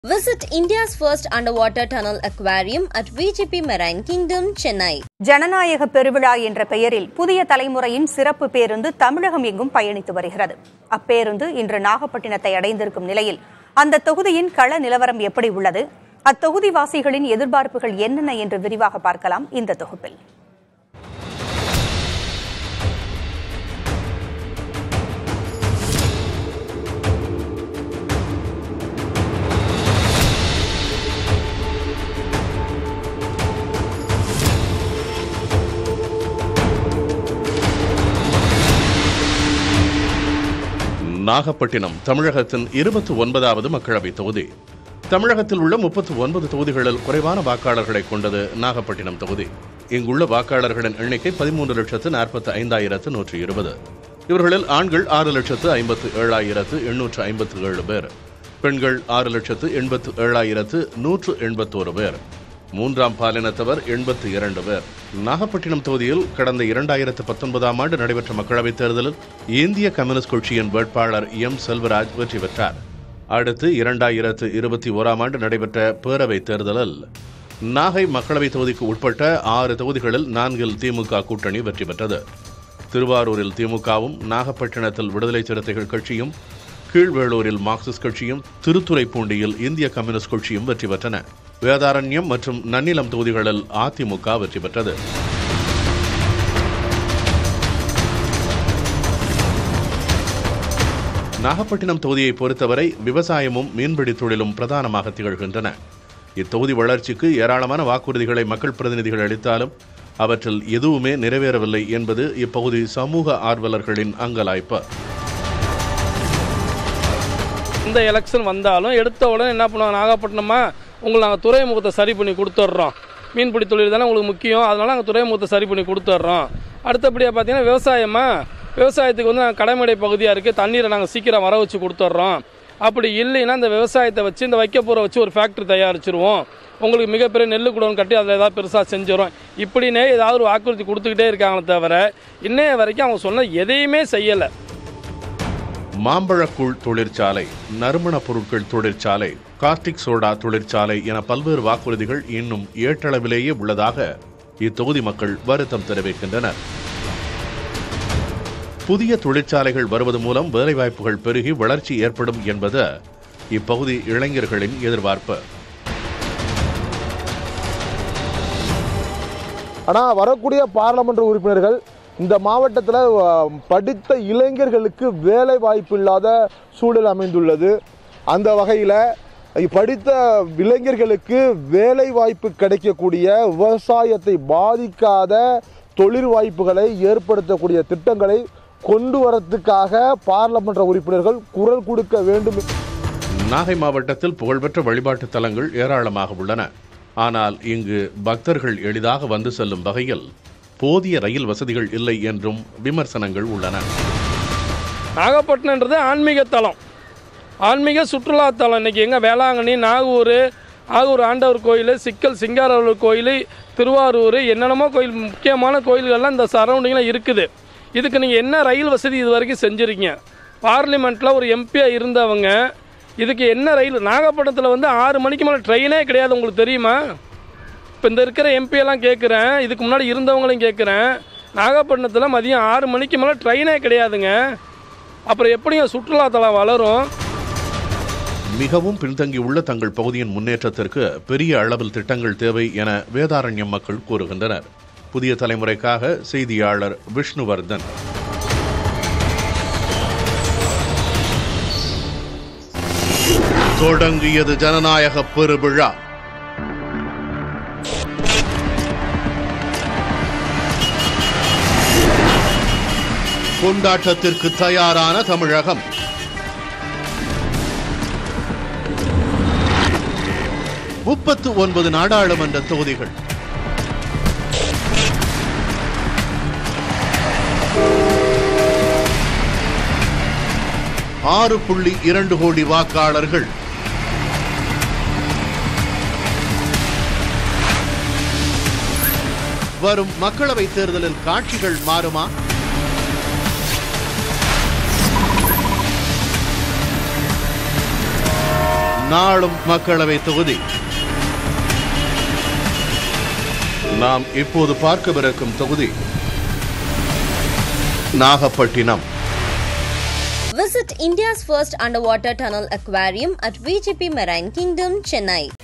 Visit India's first underwater tunnel aquarium at VGP Marine Kingdom, Chennai. ஜனநாயக பெருவிழா என்ற பெயரில் புதிய தலைமுறையின் சிறப்பு பேருந்து தமிழகம் எங்கும் பயணித்து வருகிறது அப்பேருந்து இன்று நாகப்பட்டினத்தை அடைந்திருக்கும் நிலையில் அந்த தொகுதியின் கள நிலவரம் எப்படி உள்ளது அத்தொகுதி வாசிகளின் எதிர்பார்ப்புகள் என்னென்ன என்று விரிவாக பார்க்கலாம் இந்த தொகுப்பில் நாகப்பட்டினம் தமிழகத்தின் இருபத்தி ஒன்பதாவது மக்களவைத் தொகுதி தமிழகத்தில் உள்ள முப்பத்தி ஒன்பது தொகுதிகளில் குறைவான வாக்காளர்களை கொண்டது நாகப்பட்டினம் தொகுதி இங்குள்ள வாக்காளர்களின் எண்ணிக்கை பதிமூன்று லட்சத்து நாற்பத்தி ஐந்தாயிரத்து நூற்றி இருபது இவர்களில் ஆண்கள் ஆறு லட்சத்து ஐம்பத்து ஏழாயிரத்து எண்ணூற்று ஐம்பத்து ஏழு பேர் பெண்கள் ஆறு லட்சத்து எண்பத்து ஏழாயிரத்து நூற்று எண்பத்தோரு பேர் மூன்றாம் பாலினத்தவர் எண்பத்தி இரண்டு பேர் நாகப்பட்டினம் தொகுதியில் கடந்த இரண்டாயிரத்து பத்தொன்பதாம் ஆண்டு நடைபெற்ற மக்களவைத் தேர்தலில் இந்திய கம்யூனிஸ்ட் கட்சியின் வேட்பாளர் எம் செல்வராஜ் வெற்றி பெற்றார் அடுத்து இரண்டாயிரத்து இருபத்தி ஓராம் ஆண்டு நடைபெற்ற பேரவைத் தேர்தலில் நாகை மக்களவைத் தொகுதிக்கு உட்பட்ட ஆறு தொகுதிகளில் நான்கில் திமுக கூட்டணி வெற்றி பெற்றது திருவாரூரில் திமுகவும் நாகப்பட்டினத்தில் விடுதலை சிறுத்தைகள் கட்சியும் கீழ்வேளூரில் மார்க்சிஸ்ட் கட்சியும் திருத்துறைப்பூண்டியில் இந்திய கம்யூனிஸ்ட் கட்சியும் வெற்றி பெற்றன வேதாரண்யம் மற்றும் நன்னிலம் தொகுதிகளில் அதிமுக வெற்றி பெற்றது நாகப்பட்டினம் தொகுதியை பொறுத்தவரை விவசாயமும் மீன்பிடி தொழிலும் பிரதானமாக திகழ்கின்றன இத்தொகுதி வளர்ச்சிக்கு ஏராளமான வாக்குறுதிகளை மக்கள் பிரதிநிதிகள் அளித்தாலும் அவற்றில் எதுவுமே நிறைவேறவில்லை என்பது இப்பகுதி சமூக ஆர்வலர்களின் அங்கலாய்ப்பு இந்த எலெக்ஷன் வந்தாலும் எடுத்த உடனே என்ன பண்ணுவாங்க நாகப்பட்டினமா உங்களுக்கு நாங்கள் துறைமுகத்தை சரி பண்ணி கொடுத்துட்றோம் மீன்பிடி தொழில் தானே உங்களுக்கு முக்கியம் அதனால நாங்கள் துறைமுகத்தை சரி பண்ணி கொடுத்துட்றோம் அடுத்தபடியாக பார்த்தீங்கன்னா விவசாயமா விவசாயத்துக்கு வந்து நாங்கள் கடைமடை பகுதியாக இருக்குது தண்ணீரை நாங்கள் சீக்கிரம் வர வச்சு கொடுத்துட்றோம் அப்படி இல்லைன்னா இந்த விவசாயத்தை வச்சு இந்த வைக்க போகிற வச்சு ஒரு ஃபேக்ட்ரி தயாரிச்சிருவோம் உங்களுக்கு மிகப்பெரிய நெல் குடோன் கட்டி அதில் ஏதாவது பெருசாக செஞ்சிடும் இப்படின்னே ஏதாவது ஒரு வாக்குறுதி கொடுத்துக்கிட்டே இருக்காங்களே தவிர இன்னைய வரைக்கும் அவங்க சொன்ன எதையுமே செய்யலை மாம்பழக்கூழ் தொழிற்சாலை நறுமணப் பொருட்கள் தொழிற்சாலை கார்டிக் சோடா தொழிற்சாலை என பல்வேறு வாக்குறுதிகள் இன்னும் ஏற்றளவிலேயே உள்ளதாக இத்தொகுதி மக்கள் வருத்தம் தெரிவிக்கின்றனர் புதிய தொழிற்சாலைகள் வருவது மூலம் வேலைவாய்ப்புகள் பெருகி வளர்ச்சி ஏற்படும் என்பது இப்பகுதி இளைஞர்களின் எதிர்பார்ப்பு ஆனால் வரக்கூடிய பாராளுமன்ற உறுப்பினர்கள் இந்த மாவட்டத்தில் படித்த இளைஞர்களுக்கு வேலை வாய்ப்பு இல்லாத சூழல் அமைந்துள்ளது அந்த வகையில் படித்த இளைஞர்களுக்கு வேலை வாய்ப்பு கிடைக்கக்கூடிய விவசாயத்தை பாதிக்காத தொழில் வாய்ப்புகளை ஏற்படுத்தக்கூடிய திட்டங்களை கொண்டு வரத்துக்காக பாராளுமன்ற உறுப்பினர்கள் குரல் கொடுக்க வேண்டும் நாகை மாவட்டத்தில் புகழ்பெற்ற வழிபாட்டு தலங்கள் ஏராளமாக உள்ளன ஆனால் இங்கு பக்தர்கள் எளிதாக வந்து செல்லும் வகையில் போதிய ரயில் வசதிகள் இல்லை என்றும் விமர்சனங்கள் உள்ளன நாகப்பட்டினன்றது ஆன்மீக தலம் ஆன்மீக சுற்றுலா தலம் இன்னைக்கு எங்கே வேளாங்கண்ணி நாகூர் நாகூர் ஆண்டவர் கோயில் சிக்கல் சிங்காரவர் கோயில் திருவாரூர் என்னென்னமோ கோயில் முக்கியமான கோயில்கள்லாம் இந்த சரௌண்டிங்கில் இருக்குது இதுக்கு நீங்கள் என்ன ரயில் வசதி இது வரைக்கும் செஞ்சுருக்கீங்க பார்லிமெண்ட்டில் ஒரு எம்பியாக இருந்தவங்க இதுக்கு என்ன ரயில் நாகப்பட்டினத்தில் வந்து ஆறு மணிக்கு மேலே ட்ரெயினே கிடையாது உங்களுக்கு தெரியுமா இப்போ இந்த இருக்கிற எம்பியெல்லாம் கேட்குறேன் இதுக்கு முன்னாடி இருந்தவங்களையும் கேட்குறேன் நாகப்பட்டினத்தில் மதியம் ஆறு மணிக்கு மேலே ட்ரெயினே கிடையாதுங்க அப்புறம் எப்படிங்க சுற்றுலாத்தலம் வளரும் மிகவும் பின்தங்கியுள்ள தங்கள் பகுதியின் முன்னேற்றத்திற்கு பெரிய அளவில் திட்டங்கள் தேவை என வேதாரண்யம் மக்கள் கூறுகின்றனர் புதிய தலைமுறைக்காக செய்தியாளர் விஷ்ணுவர்தன் தொடங்கியது ஜனநாயக பெருவிழா கொண்டாட்டத்திற்கு தயாரான தமிழகம் முப்பத்து ஒன்பது நாடாளுமன்ற தொகுதிகள் ஆறு புள்ளி இரண்டு கோடி வாக்காளர்கள் வரும் மக்களவைத் தேர்தலில் காட்சிகள் மாறுமா நாளும் மக்களவை தொகுதி நாம் இப்போது பார்க்கவிருக்கும் தொகுதி Nagapattinam Visit India's first underwater tunnel aquarium at VGP Marine Kingdom, Chennai.